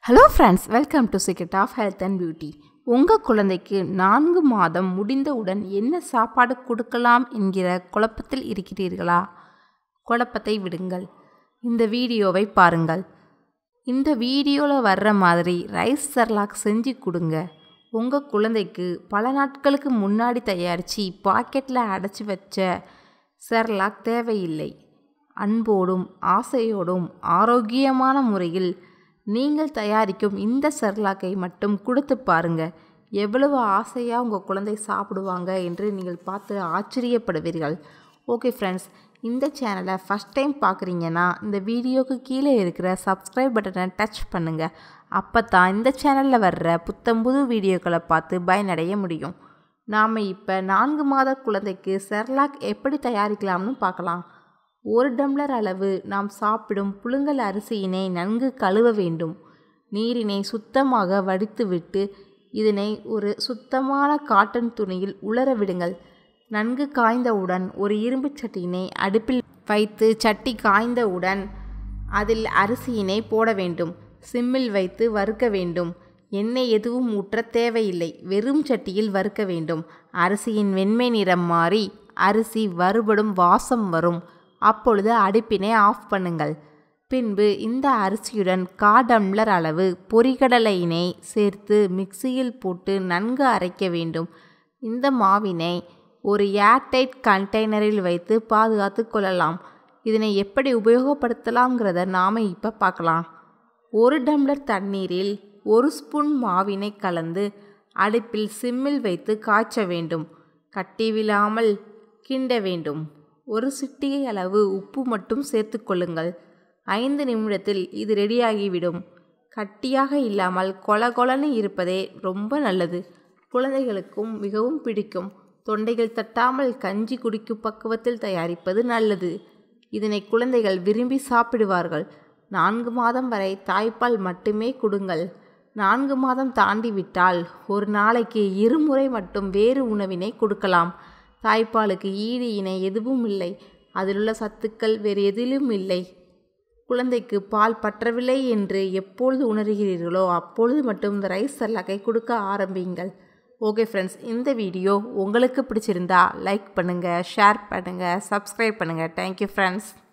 hello friends welcome to secret of health and beauty உங்கள் குழந்தைக்கு நான்கு மாதம் முடிந்தவுடன் என்ன சாப்பாடு கொடுக்கலாம் என்கிற குழப்பத்தில் இருக்கிறீர்களா குழப்பத்தை விடுங்கள் இந்த வீடியோவை பாருங்கள் இந்த வீடியோவில் வர்ற மாதிரி ரைஸ் சர்லாக் செஞ்சு கொடுங்க உங்கள் குழந்தைக்கு பல நாட்களுக்கு முன்னாடி தயாரித்து பாக்கெட்டில் அடைச்சி வச்ச செர்லாக் தேவையில்லை அன்போடும் ஆசையோடும் ஆரோக்கியமான முறையில் நீங்கள் தயாரிக்கும் இந்த செர்லாக்கை மட்டும் கொடுத்து பாருங்க எவ்வளவு ஆசையாக உங்கள் குழந்தை சாப்பிடுவாங்க என்று நீங்கள் பார்த்து ஆச்சரியப்படுவீர்கள் ஓகே ஃப்ரெண்ட்ஸ் இந்த சேனலை ஃபஸ்ட் டைம் பார்க்குறீங்கன்னா இந்த வீடியோக்கு கீழே இருக்கிற சப்ஸ்கிரைப் பட்டனை டச் பண்ணுங்கள் அப்போ தான் இந்த சேனலில் வர்ற புத்தம்புது வீடியோக்களை பார்த்து பயனடைய முடியும் நாம் இப்போ நான்கு மாத குழந்தைக்கு செர்லாக் எப்படி தயாரிக்கலாம்னு பார்க்கலாம் ஒரு டம்ளர் அளவு நாம் சாப்பிடும் புழுங்கல் அரிசியினை நன்கு கழுவ வேண்டும் நீரினை சுத்தமாக வடித்துவிட்டு இதனை ஒரு சுத்தமான காட்டன் துணியில் உலர விடுங்கள் நன்கு காய்ந்தவுடன் ஒரு இரும்பு சட்டியினை அடுப்பில் வைத்து சட்டி காய்ந்தவுடன் அதில் அரிசியினை போட வேண்டும் சிம்மில் வைத்து வறுக்க வேண்டும் எண்ணெய் எதுவும் ஊற்ற தேவையில்லை வெறும் சட்டியில் வறுக்க வேண்டும் அரிசியின் வெண்மை நிறம் மாறி அரிசி வறுபடும் வாசம் வரும் அப்பொழுது அடுப்பினை ஆஃப் பண்ணுங்கள் பின்பு இந்த அரிசியுடன் கா டம்ளர் அளவு பொரிகடலையினை சேர்த்து மிக்சியில் போட்டு நன்கு அரைக்க வேண்டும் இந்த மாவினை ஒரு ஏர்டைட் கண்டெய்னரில் வைத்து பாதுகாத்து கொள்ளலாம் இதனை எப்படி உபயோகப்படுத்தலாங்கிறத நாம் இப்போ பார்க்கலாம் ஒரு டம்ளர் தண்ணீரில் ஒரு ஸ்பூன் மாவினை கலந்து அடுப்பில் சிம்மில் வைத்து காய்ச்ச வேண்டும் கட்டி விழாமல் கிண்ட வேண்டும் ஒரு சிட்டிகை அளவு உப்பு மட்டும் சேர்த்து கொள்ளுங்கள் ஐந்து நிமிடத்தில் இது ரெடியாகிவிடும் கட்டியாக இல்லாமல் கொல கொலன்னு இருப்பதே ரொம்ப நல்லது குழந்தைகளுக்கும் மிகவும் பிடிக்கும் தொண்டைகள் தட்டாமல் கஞ்சி குடிக்கும் பக்குவத்தில் தயாரிப்பது நல்லது இதனை குழந்தைகள் விரும்பி சாப்பிடுவார்கள் நான்கு மாதம் வரை தாய்ப்பால் மட்டுமே கொடுங்கள் நான்கு மாதம் தாண்டிவிட்டால் ஒரு நாளைக்கு இருமுறை மட்டும் வேறு உணவினை கொடுக்கலாம் தாய்ப்பாலுக்கு ஈடு இணை எதுவும் இல்லை அதிலுள்ள சத்துக்கள் வேறு எதிலும் இல்லை குழந்தைக்கு பால் பற்றவில்லை என்று எப்பொழுது உணர்கிறீர்களோ அப்பொழுது மட்டும் இந்த ரைஸ் சல்லாக்கை கொடுக்க ஆரம்பிங்கள் ஓகே ஃப்ரெண்ட்ஸ் இந்த வீடியோ உங்களுக்கு பிடிச்சிருந்தா லைக் பண்ணுங்கள் ஷேர் பண்ணுங்கள் சப்ஸ்கிரைப் பண்ணுங்கள் தேங்க்யூ ஃப்ரெண்ட்ஸ்